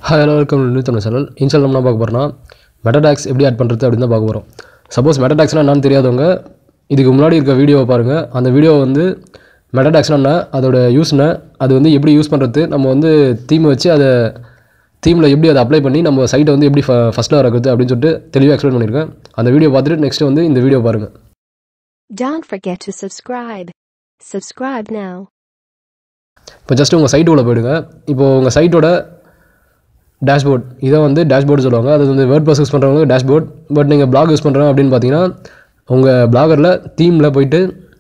Hi hello welcome new Tamil channel இன்ஷால் நம்ம என்ன பார்க்க போகிறோம்னா மெட்டடாக்ஸ் எப்படி ஆட் பண்ணுறது அப்படின்னு தான் பார்க்க போகிறோம் சப்போஸ் மெட்டடாக்ஸ்னால் என்னன்னு தெரியாதவங்க இதுக்கு முன்னாடி இருக்க வீடியோவை பாருங்கள் அந்த வீடியோ வந்து மெட்டடாக்ஸ்னால் என்ன அதோட யூஸ்னா அது வந்து எப்படி யூஸ் பண்ணுறது நம்ம வந்து தீம் வச்சு அதை தீமில் எப்படி அதை அப்ளை பண்ணி நம்ம சைட்டை வந்து எப்படி ஃபஸ்ட்டில் இருக்கிறது அப்படின்னு சொல்லிட்டு தெளிவாக எக்ஸ்பிளைன் பண்ணியிருக்கேன் அந்த வீடியோ பார்த்துட்டு நெக்ஸ்ட் வந்து இந்த வீடியோ பாருங்கள் Don't forget to subscribe. Subscribe now. இப்போ ஜஸ்ட் உங்கள் சைட்டுக்குள்ளே போயிடுங்க இப்போ உங்கள் சைட்டோட டேஷ்போர்ட் இதை வந்து டேஷ்போர்டு சொல்லுவாங்க அது வந்து வேர்ட் ப்ளஸ் யூஸ் பண்ணுறவங்க டேஷ்போர்ட் பட் நீங்கள் பிளாக் யூஸ் பண்ணுறோம் அப்படின்னு பார்த்தீங்கன்னா உங்கள் பிளாகரில் தீமில் போயிட்டு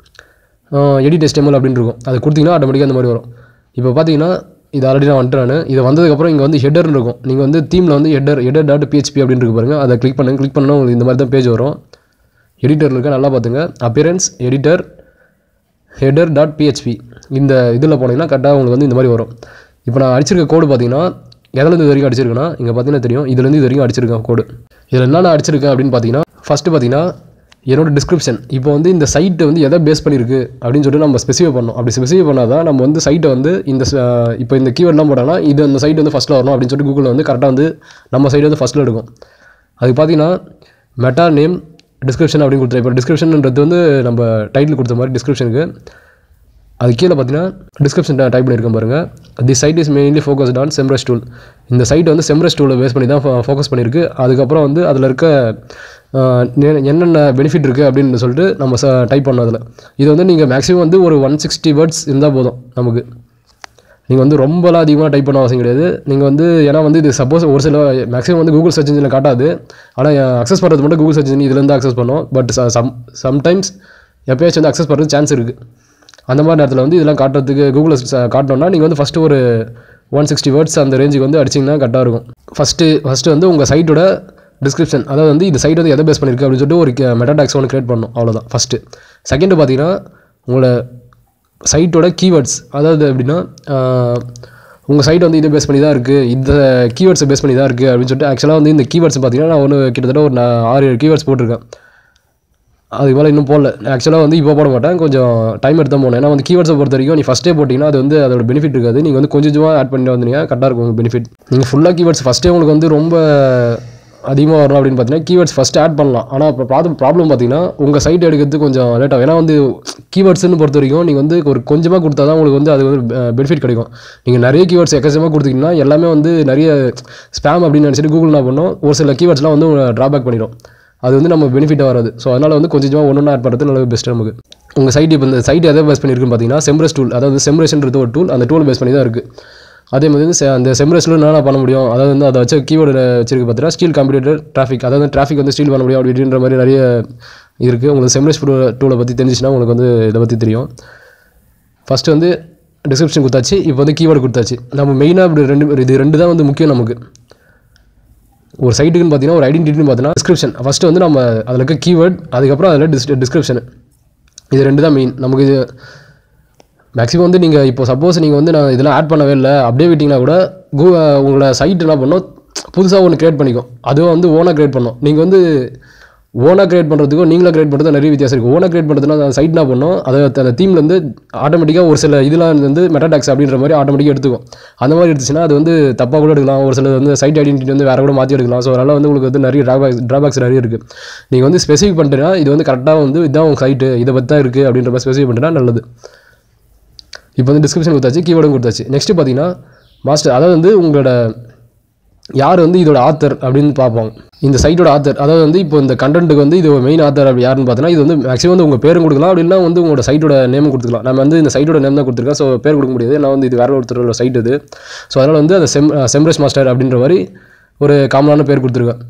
எடிட் HTML அப்படின்னு இருக்கும் அது கொடுத்தீங்கன்னா ஆட்டோமேட்டிக்காக அந்த மாதிரி வரும் இப்போ பார்த்தீங்கன்னா இது ஆல்ரெடி நான் வந்துட்டு நான் இது வந்ததுக்கப்புறம் இங்கே வந்து ஹெட்டர்னு இருக்கும் நீங்கள் வந்து தீமில் வந்து ஹெட்டர் ஹெட்டர் டாட் பிஹெச்பி அப்படின்னு இருக்கு பாருங்க அதை கிளிக் பண்ணுங்க கிளிக் பண்ணால் உங்களுக்கு இந்த மாதிரி தான் பேஜ் வரும் எடிட்டரில் இருக்க நல்லா பார்த்துங்க appearance editor header dot PHP இந்த இதில் போனீங்கன்னா கரெக்டாக உங்களுக்கு வந்து இந்த மாதிரி வரும் இப்போ நான் அடிச்சிருக்க கோடு பார்த்தீங்கன்னா எதுலேருந்து இது வரைக்கும் அடிச்சிருக்கேன்னா இங்கே பார்த்தீங்கன்னா தெரியும் இதுலேருந்து இது வரைக்கும் அடிச்சிருக்கேன் கோடு இதில் என்ன நான் அடிச்சிருக்கேன் அப்படின்னு பார்த்தீங்கன்னா ஃபஸ்ட்டு பார்த்தீங்கன்னா என்னோட டிஸ்கிரிப்ஷன் இப்போ வந்து இந்த சைட்டு வந்து எதை பேஸ் பண்ணியிருக்கு அப்படின்னு சொல்லிட்டு நம்ம ஸ்பெசிஃபை பண்ணோம் அப்படி ஸ்பெசிஃபை பண்ணால் தான் நம்ம வந்து சைட்டை வந்து இந்த ச- இப்போ இந்த கீவேர்ட்லாம் போட்டாங்கன்னா இது அந்த சைட் வந்து ஃபஸ்ட்டில் வரணும் அப்படின்னு சொல்லிட்டு கூகுளில் வந்து கரெக்டாக வந்து நம்ம சைடு வந்து ஃபஸ்ட்டில் எடுக்கும் அதுக்கு பார்த்தீங்கன்னா மெட்டா நேம் டிஸ்கிரிப்ஷன் அப்படின்னு கொடுத்துரு இப்போ டிஸ்கிரிப்ஷன்ன்றது வந்து நம்ம டைட்டில் கொடுத்த மாதிரி டிஸ்கிரிப்ஷனுக்கு அது கீழே பார்த்தீங்கன்னா டிஸ்கிரிப்ஷன் டைப் பண்ணியிருக்கேன் பாருங்கள் the site is mainly focused on Semrush tool இந்த சைட் வந்து செம்ரஸ் டூலை பேஸ் பண்ணி தான் ஃபோக்கஸ் பண்ணியிருக்கு அதுக்கப்புறம் வந்து அதில் இருக்க ஆஹ், நெ- என்னென்ன பெனிஃபிட் இருக்குது அப்படின்னு சொல்லிட்டு நம்ம ச டைப் பண்ணோம் அதில் இது வந்து நீங்கள் மேக்ஸிமம் வந்து ஒரு ஒன் சிக்ஸ்டி வேர்ட்ஸ் இருந்தால் போதும் நமக்கு நீங்கள் வந்து ரொம்பலாம் அதிகமாக டைப் பண்ண அவசியம் கிடையாது நீங்கள் வந்து ஏன்னா வந்து இது சப்போஸ் ஒரு சில மேக்ஸிமம் வந்து கூகுள் சர்ச் இன்ஜினில் காட்டாது ஆனால் அக்சஸ் பண்ணுறது மட்டும் கூகுள் சர்ச் இன்ஜின் இதுலேருந்து அக்சஸ் பண்ணோம் பட் சம் சம்டைம்ஸ் எப்பயாச்சும் வந்து அக்சஸ் பண்ணுறது சான்ஸ் இருக்குது அந்த மாதிரி நேரத்தில் வந்து இதெல்லாம் காட்டுறதுக்கு கூகுளில் காட்டணும்னா நீங்கள் வந்து ஃபஸ்ட்டு ஒரு ஒன் சிக்ஸ்டி வேர்ட்ஸ் அந்த ரேஞ்சுக்கு வந்து அடிச்சிங்கன்னா கரெக்டாக இருக்கும் ஃபஸ்ட்டு ஃபஸ்ட்டு வந்து உங்கள் சைட்டோட டிஸ்கிரிப்ஷன் அதாவது வந்து இந்த சைட் வந்து எதை பேஸ் பண்ணியிருக்கு அப்படின்னு சொல்லிட்டு ஒரு மெட்டாடாக்ஸ் ஒன்று கிரியேட் பண்ணணும் அவ்வளோதான் ஃபஸ்ட்டு செகண்டு பார்த்தீங்கன்னா உங்களோட சைட்டோட கீவேர்ட்ஸ் அதாவது எப்படின்னா உங்கள் சைட் வந்து இதை பேஸ் பண்ணி தான் இருக்குது இந்த கீவேர்ட்ஸை பேஸ் பண்ணி தான் இருக்குது அப்படின்னு சொல்லிட்டு ஆக்சுவலாக வந்து இந்த கீவேர்ட்ஸ் பார்த்தீங்கன்னா நான் ஒன்று கிட்டத்தட்ட ஒரு நான் ஆறு ஏழு கீவேர்ட்ஸ் போட்டிருக்கேன் அதுக்கு மேலே இன்னும் போடல ஆக்சுவலாக வந்து இப்போ போட மாட்டேன் கொஞ்சம் டைம் எடுத்து தான் போனேன் ஏன்னா வந்து கீவேர்ட்ஸை பொறுத்த வரைக்கும் நீ ஃபஸ்ட்டே போட்டிங்கன்னா அது வந்து அதோட பெனிஃபிட் இருக்காது நீங்கள் வந்து கொஞ்சம் கொஞ்சமாக ஆட் பண்ணி வந்தீங்க கரெக்டாக இருக்கும் உங்களுக்கு பெனிஃபிட் நீங்கள் ஃபுல்லாக கீவேர்ட்ஸ் ஃபஸ்ட்டே உங்களுக்கு வந்து ரொம்ப அதிகமாக வரும் அப்படின்னு பார்த்தீங்கன்னா கீவேர்ட்ஸ் ஃபஸ்ட்டு ஆட் பண்ணலாம் ஆனால் இப்போ ப்ராப்ளம் ப்ராப்ளம் பார்த்தீங்கன்னா உங்கள் சைட் எடுக்கிறது கொஞ்சம் லேட் ஆகும் ஏன்னா வந்து கீவேர்ட்ஸ்னு பொறுத்த வரைக்கும் நீங்கள் வந்து ஒரு கொஞ்சமாக கொடுத்தா தான் உங்களுக்கு வந்து அது வந்து பெனிஃபிட் கிடைக்கும் நீங்கள் நிறைய கீவேர்ட்ஸ் எக்கச்சமாக கொடுத்தீங்கன்னா எல்லாமே வந்து நிறைய ஸ்பேம் அப்படின்னு நினச்சிட்டு கூகுள் என்ன பண்ணும் ஒரு சில கீவேர்ட்ஸ்லாம் வந்து ட்ராபேக் பண்ணிடும் அது வந்து நம்ம பெனிஃபிட்டாக வராது ஸோ அதனால் வந்து கொஞ்சம் கொஞ்சமாக ஒன்று ஆட் பண்ணுறது நல்ல பெஸ்ட் நமக்கு உங்கள் சைட் இப்போ இந்த சைட் எதை பேஸ் பண்ணியிருக்குன்னு பார்த்தீங்கன்னா செம்ரஸ் டூல் அதாவது செம்ரேஷன்றது ஒரு டூல் அந்த டூல் பேஸ் பண்ணி தான் இருக்குது அதே மாதிரி வந்து செ- அந்த செம்ரஸில் என்ன பண்ண முடியும் அதாவது வந்து அதை வச்சு கீவேர்டு வச்சிருக்கு பார்த்தீங்கன்னா ஸ்டீல் கம்ப்யூட்டர் டிராஃபிக் அதாவது டிராஃபிக் வந்து ஸ்டீல் பண்ண முடியும் அப்படின்ற மாதிரி நிறைய இருக்குது உங்களுக்கு செம்ரஸ் டூலை பற்றி தெரிஞ்சிச்சுன்னா உங்களுக்கு வந்து இதை பற்றி தெரியும் ஃபஸ்ட்டு வந்து டிஸ்கிரிப்ஷன் கொடுத்தாச்சு இப்போ வந்து கீவேர்டு கொடுத்தாச்சு நம்ம மெயினாக இப்படி ரெண்டு இது ரெண்டு தான் வந்து முக்கியம் நமக்கு ஒரு சைட்டுக்குன்னு பார்த்தீங்கன்னா ஒரு ஐடென்டிட்டின்னு பார்த்தீங்கன்னா டிஸ்கிரிப்ஷன் ஃபஸ்ட்டு வந்து நம்ம அதில் இருக்க கீவேர்ட் அதுக்கப்புறம் அதில் டிஸ் டிஸ்கிரிப்ஷன் இது ரெண்டு தான் மெயின் நமக்கு இது மேக்ஸிமம் வந்து நீங்கள் இப்போ சப்போஸ் நீங்கள் வந்து நான் இதெல்லாம் ஆட் பண்ணவே இல்லை அப்படியே விட்டிங்கன்னா கூட கூ உங்களோட சைட் என்ன பண்ணோம் புதுசாக ஒன்று க்ரியேட் பண்ணிக்கும் அதுவும் வந்து ஓனாக க்ரியேட் பண்ணோம் நீங்கள் வந்து ஓனாக க்ரியேட் பண்ணுறதுக்கும் நீங்களா க்ரியேட் பண்ணுறது நிறைய வித்தியாசம் இருக்குது ஓனாக க்ரியேட் பண்ணுறதுனா அந்த சைட் என்ன பண்ணோம் அதை அந்த தீமில் வந்து ஆட்டோமேட்டிக்காக ஒரு சில இதெல்லாம் வந்து மெட்டாடாக்ஸ் அப்படின்ற மாதிரி ஆட்டோமேட்டிக்காக எடுத்துக்கும் அந்த மாதிரி எடுத்துச்சுன்னா அது வந்து தப்பாக கூட எடுக்கலாம் ஒரு சில வந்து சைட் ஐடென்டிட்டி வந்து வேறு கூட மாற்றி எடுக்கலாம் ஸோ அதனால் வந்து உங்களுக்கு வந்து நிறைய ட்ராபேக்ஸ் ட்ராபேக்ஸ் நிறைய இருக்குது நீங்கள் வந்து ஸ்பெசிஃபிக் பண்ணிட்டீங்கன்னா இது வந்து கரெக்டாக வந்து இதுதான் உங்கள் சைட்டு இதை பற்றி தான் இருக்குது அப்படின்ற மாதிரி ஸ்பெசிஃபிக் பண்ணிட்டா நல்லது இப்போ வந்து டிஸ்கிரிப்ஷன் கொடுத்தாச்சு கீவேர்டும் கொடுத்தாச்சு நெக்ஸ்ட்டு பார்த்தீங்கன்னா மாஸ்டர் அதாவது வந்து உங்களோட யார் வந்து இதோட ஆத்தர் அப்படின்னு பார்ப்பாங்க இந்த சைட்டோட ஆத்தர் அதாவது வந்து இப்போ இந்த கண்டென்ட்டுக்கு வந்து இது மெயின் ஆத்தர் அப்படி யாருன்னு பார்த்தீங்கன்னா இது வந்து மேக்ஸிமம் வந்து உங்கள் பேரும் கொடுக்கலாம் அப்படின்னா வந்து உங்களோட சைட்டோட நேமும் கொடுத்துக்கலாம் நம்ம வந்து இந்த சைட்டோட நேம் தான் கொடுத்துருக்கேன் ஸோ பேர் கொடுக்க முடியாது நான் வந்து இது வேற ஒருத்தரோட சைட் இது ஸோ அதனால் வந்து அந்த செம் செம்ரஸ் மாஸ்டர் அப்படின்ற மாதிரி ஒரு காமனான பேர் கொடுத்துருக்கேன்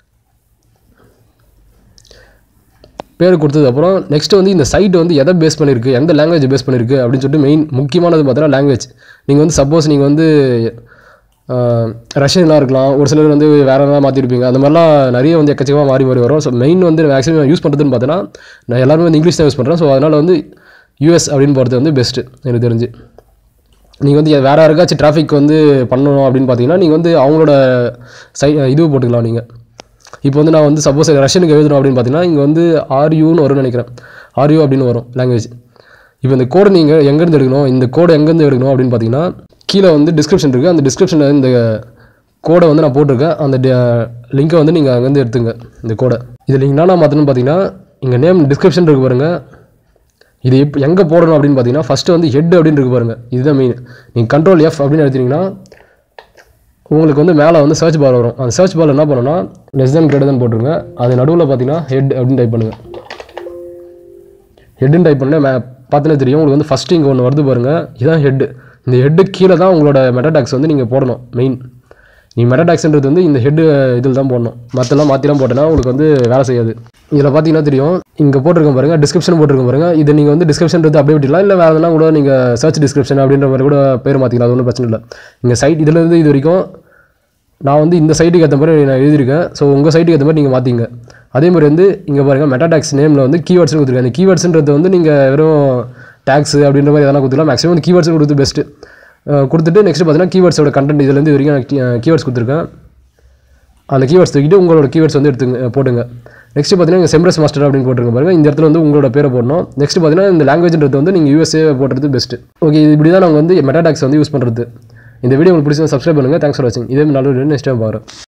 பேர் கொடுத்ததுக்கப்புறம் நெக்ஸ்ட் வந்து இந்த சைட் வந்து எதை பேஸ் பண்ணியிருக்கு எந்த லாங்குவேஜ் பேஸ் பண்ணியிருக்கு அப்படின்னு சொல்லிட்டு மெயின் முக்கியமானது பார்த்தீங்கன்னா லாங்குவேஜ் நீங்கள் வந்து சப்போஸ் நீங்கள் வந்து ரஷ்யன்லாம் இருக்கலாம் ஒரு சிலர் வந்து வேற எதாவது மாற்றிருப்பீங்க அந்த மாதிரிலாம் நிறைய வந்து எக்கச்சக்கமாக மாறி மாறி வரும் ஸோ மெயின் வந்து மேக்ஸிமம் யூஸ் பண்ணுறதுன்னு பார்த்தீங்கன்னா நான் எல்லாருமே வந்து இங்கிலீஷ் தான் யூஸ் பண்ணுறேன் ஸோ அதனால் வந்து யூஎஸ் அப்படின்னு போகிறது வந்து பெஸ்ட்டு எனக்கு தெரிஞ்சு நீங்கள் வந்து வேறு யாருக்காச்சும் டிராஃபிக் வந்து பண்ணணும் அப்படின்னு பார்த்தீங்கன்னா நீங்கள் வந்து அவங்களோட சை இது போட்டுக்கலாம் நீங்கள் இப்போ வந்து நான் வந்து சப்போஸ் ரஷ்யனுக்கு எழுதணும் அப்படின்னு பார்த்தீங்கன்னா இங்கே வந்து ஆர்யூன்னு வரும்னு நினைக்கிறேன் ஆர்யூ அப்படின்னு வரும் லாங்குவேஜ் இப்போ இந்த கோடை நீங்கள் எங்கேருந்து எடுக்கணும் இந்த கோடை எங்கேருந்து எடுக்கணும் அப்படின்னு பார்த்தீங்கன்னா கீழே வந்து டிஸ்கிரிப்ஷன் இருக்குது அந்த டிஸ்கிரிப்ஷனில் இந்த கோடை வந்து நான் போட்டிருக்கேன் அந்த லிங்கை வந்து நீங்கள் அங்கேருந்து எடுத்துங்க இந்த கோடை இதில் நீங்கள் என்னென்ன மாற்றணும்னு பார்த்தீங்கன்னா இங்கே நேம் டிஸ்கிரிப்ஷன் இருக்கு பாருங்கள் இது இப்போ எங்கே போடணும் அப்படின்னு பார்த்தீங்கன்னா ஃபஸ்ட்டு வந்து ஹெட் அப்படின்னு இருக்கு பாருங்கள் இதுதான் மெயின் நீங்கள் கண்ட்ரோல் எஃப் அப்படின்னு எடுத்தீங்கன்னா உங்களுக்கு வந்து மேலே வந்து சர்ச் பார் வரும் அந்த சர்ச் பார் என்ன பண்ணணும்னா லெஸ் தென் கிரேட்டர் தான் போட்டுருங்க அது நடுவில் பார்த்தீங்கன்னா ஹெட் அப்படின்னு டைப் பண்ணுங்கள் ஹெட்டுன்னு டைப் பண்ணால் மே பார்த்தீங்கன்னா தெரியும் உங்களுக்கு வந்து ஃபஸ்ட்டு இங்கே ஒன்று வருது பாருங்கள் இதுதான் ஹெட்டு இந்த ஹெட்டு கீழே தான் உங்களோட மெட்டாடாக்ஸ் வந்து நீங்கள் போடணும் மெயின் நீ மெட்டாடாக்ஸ்ன்றது வந்து இந்த ஹெட்டு இதில் தான் போடணும் மற்றெல்லாம் மாற்றிலாம் போட்டேன்னா உங்களுக்கு வந்து வேலை செய்யாது இதில் பார்த்தீங்கன்னா தெரியும் இங்கே போட்டிருக்கேன் பாருங்கள் டிஸ்கிரிப்ஷன் போட்டிருக்கேன் பாருங்கள் இது நீங்கள் வந்து டிஸ்கிரிப்ஷன்றது அப்படியே விட்டுலாம் இல்லை வேறு எதனா கூட நீங்கள் சர்ச் டிஸ்கிரிப்ஷன் அப்படின்ற மாதிரி கூட பேர் மாற்றிக்கலாம் அது ஒன்றும் பிரச்சனை இல்லை இங்கே சைட் இதுலேருந்து இது வரைக்கும் நான் வந்து இந்த சைட்டுக்கு ஏற்ற மாதிரி நான் எழுதியிருக்கேன் ஸோ உங்கள் சைட்டுக்கு ஏற்ற மாதிரி நீங்கள் மாற்றிங்க அதே மாதிரி வந்து இங்கே பாருங்கள் மெட்டாடாக்ஸ் நேமில் வந்து கீவேர்ட்ஸ்னு கொடுத்துருக்கேன் அந்த கீவேர்ட்ஸ்ன்றது வந்து நீங்கள் வெறும் டேக்ஸ் அப்படின்ற மாதிரி எதனா கொடுத்துக்கலாம் மேக்ஸிமம் வந்து கீவேர்ட்ஸ் கொடுத்து பெஸ்ட்டு கொடுத்துட்டு நெக்ஸ்ட் பார்த்தீங்கன்னா கீவேர்ட்ஸோட கண்டென்ட் இதுலேருந்து இது வரைக்கும் நான் கீவேர்ட்ஸ் கொடுத்துருக்கேன் அந்த கீவேர்ட்ஸ் தூக்கிட்டு உங்களோட கீவேர்ட்ஸ் வந்து எடுத்துங்க போட்டுங்க நெக்ஸ்ட் பார்த்தீங்கன்னா இங்கே செம்ரஸ் மாஸ்டர் அப்படின்னு போட்டுருங்க பாருங்க இந்த இடத்துல வந்து உங்களோட பேரை போடணும் நெக்ஸ்ட் பார்த்தீங்கன்னா இந்த லாங்குவேஜ்ன்றது வந்து நீங்கள் யூஎஸ்ஏ போடுறது பெஸ்ட்டு ஓகே இப்படி தான் நாங்கள் வந்து மெட்டாடாக்ஸ் வந்து யூஸ் பண்ணுறது இந்த வீடியோ உங்களுக்கு பிடிச்சா சப்ஸ்கிரைப் பண்ணுங்கள் தேங்க்ஸ் ஃபார் வாட்சிங் இதே மாதிரி நல்ல நெக்ஸ்ட் டைம் பாருங்கள்